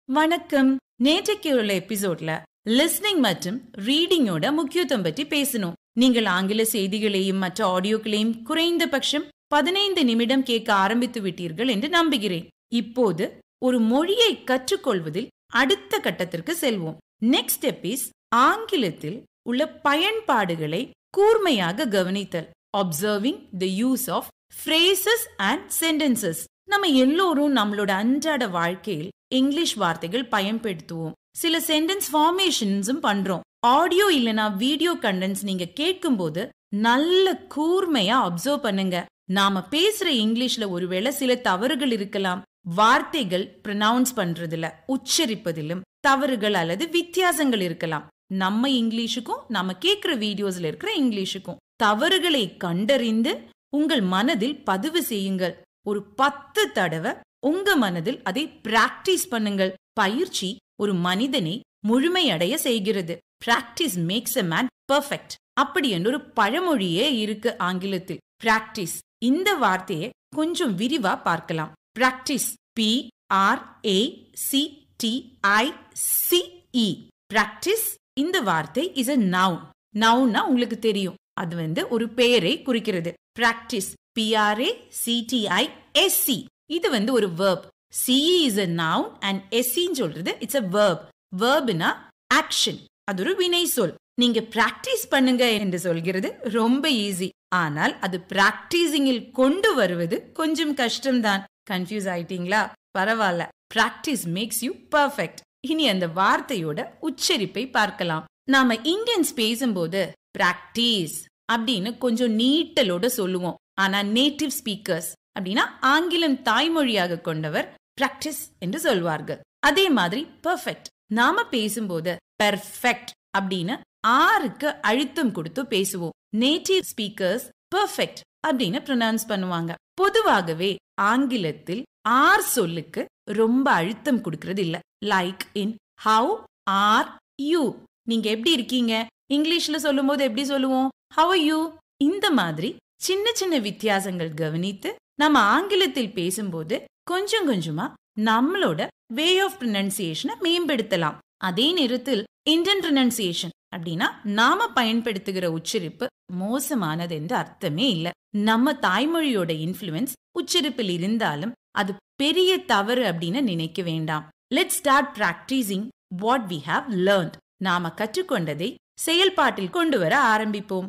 வணக்கம் நேற்றைக்கு உள்ள எபிசோட்ல லிஸ்னிங் மற்றும் ரீடிங்கோட முக்கியத்துவம் பற்றி பேசணும் நீங்கள் ஆங்கில செய்திகளையும் மற்ற ஆடியோக்களையும் குறைந்தபட்சம் பதினைந்து நிமிடம் கேட்க ஆரம்பித்து விட்டீர்கள் என்று நம்புகிறேன் இப்போது ஒரு மொழியை கற்றுக்கொள்வதில் அடுத்த கட்டத்திற்கு செல்வோம் நெக்ஸ்ட் ஸ்டெப் இஸ் ஆங்கிலத்தில் உள்ள பயன்பாடுகளை கூர்மையாக கவனித்தல் observing the use of phrases and sentences நம்ம எல்லோரும் நம்மளோட அன்றாட வாழ்க்கையில் இங்கிலீஷ் வார்த்தைகள் பயன்படுத்துவோம் சில சென்டென்ஸ் ஃபார்மேஷன்ஸும் பண்றோம் ஆடியோ இல்லனா வீடியோ கண்டென்ட்ஸ் நீங்க கேட்கும்போது நல்ல கூர்மையா அப்சர்வ் பண்ணுங்க நாம பேசுற இங்கிலீஷ்ல ஒருவேளை சில தவறுகள் இருக்கலாம் வார்த்தைகள் ப்ரொனவுன்ஸ் பண்றதுல உச்சரிப்பதிலும் தவறுகள் அல்லது வித்தியாசங்கள் இருக்கலாம் நம்ம இங்கிலீஷுக்கும் நம்ம கேட்கிற வீடியோஸ்ல இருக்கிற இங்கிலீஷுக்கும் தவறுகளை கண்டறிந்து உங்கள் மனதில் பதிவு செய்யுங்கள் ஒரு பத்து தடவை உங்க மனதில் அதை பிராக்டிஸ் பண்ணுங்கள் பயிற்சி ஒரு மனிதனை முழுமையடைய செய்கிறது practice makes a man perfect அப்படி என்று ஒரு பழமொழியே இருக்கு ஆங்கிலத்தில் பிராக்டிஸ் இந்த வார்த்தையை கொஞ்சம் விரிவா பார்க்கலாம் practice P R A C T I C E practice இந்த வார்த்தை இஸ் அ நவுன் நவுன்னா உங்களுக்கு தெரியும் அது வந்து ஒரு பெயரை குறிக்கிறது பிராக்டிஸ் பிஆர்ஏ சிடிஐ எஸ்சி இது வந்து ஒரு verb C E is a noun and எஸ்சின்னு சொல்றது இட்ஸ் அ வேர்ப் வேர்ப்னா ஆக்ஷன் அது ஒரு வினை சொல் நீங்க பிராக்டிஸ் பண்ணுங்க என்று சொல்கிறது ரொம்ப ஈஸி ஆனால் அது பிராக்டிசிங்கில் கொண்டு வருவது கொஞ்சம் கஷ்டம்தான் கன்ஃபியூஸ் ஆயிட்டீங்களா பரவாயில்ல பிராக்டிஸ் மேக்ஸ் யூ பர்ஃபெக்ட் இனி அந்த வார்த்தையோட உச்சரிப்பை பார்க்கலாம் நாம இந்தியன்ஸ் பேசும்போது பிராக்டிஸ் அப்படின்னு கொஞ்சம் நீட்டலோட சொல்லுவோம் ஆனா நேட்டிவ் ஸ்பீக்கர்ஸ் அப்படின்னா ஆங்கிலம் தாய்மொழியாக கொண்டவர் பிராக்டிஸ் என்று சொல்வார்கள் அதே மாதிரி பெர்ஃபெக்ட் நாம பேசும்போது பெர்ஃபெக்ட் அப்படின்னு ஆருக்கு அழுத்தம் கொடுத்து பேசுவோம் நேட்டிவ் ஸ்பீக்கர்ஸ் பெர்ஃபெக்ட் அப்படின்னு ப்ரொனவுன்ஸ் பண்ணுவாங்க பொதுவாகவே ஆங்கிலத்தில் ஆர் சொல்லுக்கு ரொம்ப அழுத்தம் கொடுக்கறது இல்ல like in how are you நீங்க எப்படி இருக்கீங்க இங்கிலீஷ்ல சொல்லும் போது எப்படி சொல்லுவோம் ஹவ் யூ இந்த மாதிரி சின்ன சின்ன வித்தியாசங்கள் கவனித்து நம்ம ஆங்கிலத்தில் பேசும்போது கொஞ்சம் கொஞ்சமா நம்மளோட வே ஆஃப் ப்ரொனன்சியேஷனை மேம்படுத்தலாம் அதே நேரத்தில் இந்தியன் ப்ரொனன்சியேஷன் அப்படின்னா நாம பயன்படுத்துகிற உச்சரிப்பு மோசமானது என்று அர்த்தமே இல்ல நம்ம தாய்மொழியோட இன்ஃபுளுன்ஸ் உச்சரிப்பில் இருந்தாலும் அது பெரிய தவறு அப்படின்னு நினைக்க வேண்டாம் let start practising what we have learnt நாம கற்றுக்கொண்டதை செயல்பாட்டில் கொண்டு வர ஆரம்பிப்போம்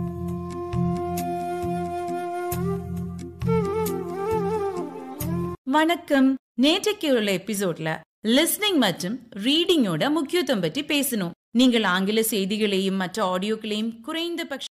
வணக்கம் நேற்றைக்கு உள்ள எபிசோட்ல லிஸ்னிங் மற்றும் ரீடிங்கோட முக்கியத்துவம் பற்றி பேசணும் நீங்கள் ஆங்கில செய்திகளையும் மற்ற ஆடியோக்களையும் குறைந்தபட்ச